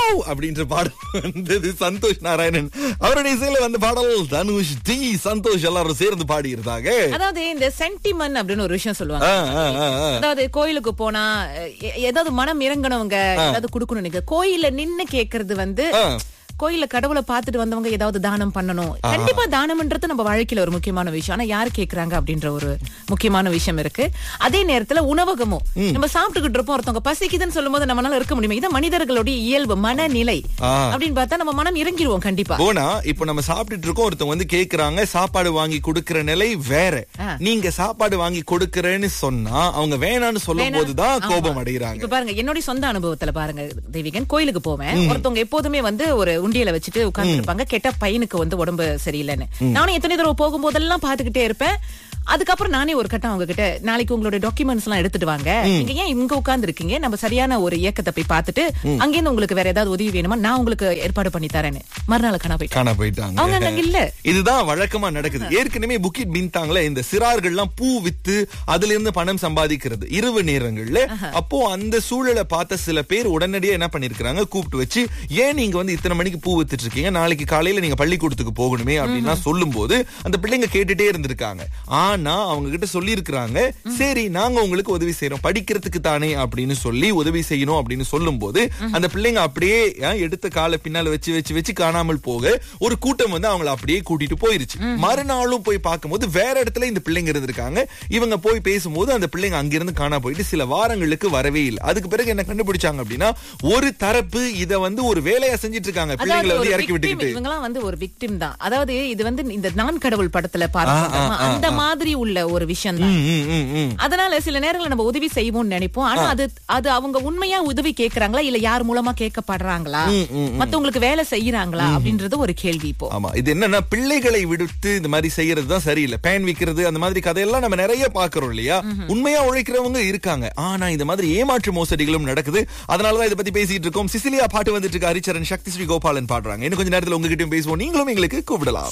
அப்படின்ற பாடல் வந்தது சந்தோஷ் நாராயணன் அவருடைய இசையில வந்த பாடல் தனுஷ் டி சந்தோஷ் எல்லாரும் சேர்ந்து பாடி இருந்தாங்க அதாவது இந்த சென்டிமன் அப்படின்னு ஒரு விஷயம் சொல்லுவாங்க ஆ, ஆ, ஆ, ஆ. அதாவது கோயிலுக்கு போனா எ- ஏதாவது மனம் இறங்கணவங்க ஏதாவது கொடுக்கணும் நீங்க கோயில்ல நின்னு கேக்குறது வந்து ஆ. கோயில்ல கடவுளை பார்த்துட்டு வந்தவங்க ஏதாவது தானம் பண்ணணும் கண்டிப்பா தானம்ன்றது நம்ம வாழ்க்கையில ஒரு முக்கியமான விஷயம் ஆனா யார் கேக்குறாங்க அப்படின்ற ஒரு முக்கியமான விஷயம் இருக்கு அதே நேரத்துல உணவகமும் நம்ம சாப்பிட்டுக்கிட்டு இருப்போம் ஒருத்தவங்க பசிக்குதுன்னு சொல்லும்போது நம்மளால இருக்க முடியுமா இது மனிதர்களுடைய இயல்பு மனநிலை ஆ. அப்படின்னு பார்த்தா நம்ம மனம் இறங்கிருவோம் கண்டிப்பா போனா இப்ப நம்ம சாப்பிட்டுட்டு இருக்கோம் ஒருத்தவங்க வந்து கேக்குறாங்க சாப்பாடு வாங்கி கொடுக்கிற நிலை வேற ஆ. நீங்க சாப்பாடு வாங்கி கொடுக்கறேன்னு சொன்னா அவங்க வேணான்னு சொல்லும் போதுதான் கோபம் அடைகிறாங்க இப்ப பாருங்க என்னுடைய சொந்த அனுபவத்துல பாருங்க தேவிகன் கோயிலுக்கு போவேன் ஒருத்தவங்க எப்போதுமே வந்து ஒரு உண்டியல வச்சுட்டு உட்கார்ந்து இருப்பாங்க கேட்டா பையனுக்கு வந்து உடம்பு சரியில்லைன்னு நானும் எத்தனை தடவை போகும்போதெல்லாம் பாத்துக்கிட்டே இருப்பேன் அதுக்கப்புறம் நானே ஒரு கட்டம் அவங்க கிட்ட நாளைக்கு உங்களோட டாக்குமெண்ட்ஸ் எல்லாம் எடுத்துட்டு வாங்க நீங்க ஏன் இங்க உட்கார்ந்து இருக்கீங்க நம்ம சரியான ஒரு இயக்கத்தை போய் பார்த்துட்டு அங்கிருந்து உங்களுக்கு வேற ஏதாவது உதவி வேணுமா நான் உங்களுக்கு ஏற்பாடு பண்ணி தரேன்னு மறுநாள் காணா போயிட்டு காண அவங்க போயிட்டாங்க அங்க இல்ல இதுதான் வழக்கமா நடக்குது ஏற்கனவே புக்கிட் பின்தாங்களே இந்த சிறார்கள்லாம் பூ வித்து அதுல இருந்து பணம் சம்பாதிக்கிறது இரவு நேரங்கள்ல அப்போ அந்த சூழலை பார்த்த சில பேர் உடனடியா என்ன பண்ணிருக்காங்க கூப்பிட்டு வச்சு ஏன் நீங்க வந்து இத்தனை மணிக்கு பூ வித்துட்டு இருக்கீங்க நாளைக்கு காலையில நீங்க பள்ளிக்கூடத்துக்கு போகணுமே அப்படின்னா சொல்லும் போது அந்த பிள்ளைங்க கேட்டுட்டே இருந்திருக்காங்க ஆனா அவங்க கிட்ட சொல்லி இருக்கிறாங்க சரி நாங்க உங்களுக்கு உதவி செய்யறோம் படிக்கிறதுக்கு தானே அப்படின்னு சொல்லி உதவி செய்யணும் அப்படின்னு சொல்லும் போது அந்த பிள்ளைங்க அப்படியே அஹ், எடுத்த காலை பின்னால வச்சு வச்சு வச்சு காணாமல் போக ஒரு கூட்டம் வந்து அவங்கள அப்படியே கூட்டிட்டு போயிருச்சு மறுநாளும் போய் பார்க்கும்போது வேற இடத்துல இந்த பிள்ளைங்க இருந்திருக்காங்க இவங்க போய் பேசும்போது அந்த பிள்ளைங்க அங்கிருந்து காணா போயிட்டு சில வாரங்களுக்கு வரவே இல்லை அதுக்கு பிறகு என்ன கண்டுபிடிச்சாங்க அப்படின்னா ஒரு தரப்பு இத வந்து ஒரு வேலையா செஞ்சிட்டு இருக்காங்க பிள்ளைங்களை வந்து இறக்கி விட்டுக்கிட்டு இவங்கலாம் வந்து ஒரு விக்டிம் தான் அதாவது இது வந்து இந்த நான் கடவுள் படத்துல பார்ப்போம் அந்த மாதிரி உள்ள ஒரு விஷயம் தான் ம், ம், ம், ம். அதனால சில நேரங்கள்ல நம்ம உதவி செய்வோம்னு நினைப்போம் ஆனா அது அது அவங்க உண்மையா உதவி கேக்குறாங்களா இல்ல யார் மூலமா கேட்கப்படுறாங்களா மத்தவங்களுக்கு வேலை செய்யறாங்களா அப்படின்றது ஒரு கேள்வி இப்போ ஆமா இது என்னன்னா பிள்ளைகளை விடுத்து இந்த மாதிரி செய்யறது தான் சரியில்லை பேன் விக்கிறது அந்த மாதிரி கதையெல்லாம் நம்ம நிறைய பாக்குறோம் இல்லையா உண்மையா உழைக்கிறவங்க இருக்காங்க ஆனா இந்த மாதிரி ஏமாற்று மோசடிகளும் நடக்குது அதனாலதான் இதை பத்தி பேசிட்டு இருக்கோம் சிசிலியா பாட்டு வந்துட்டு இருக்கு ஹரிச்சரன் சக்தி ஸ்ரீ கோபாலன் பாடுறாங்க இன்னும் கொஞ்ச நேரத்துல உங்ககிட்டயும் பேசுவோம் நீங்களும் எங்களுக்கு கூப்பிடலாம்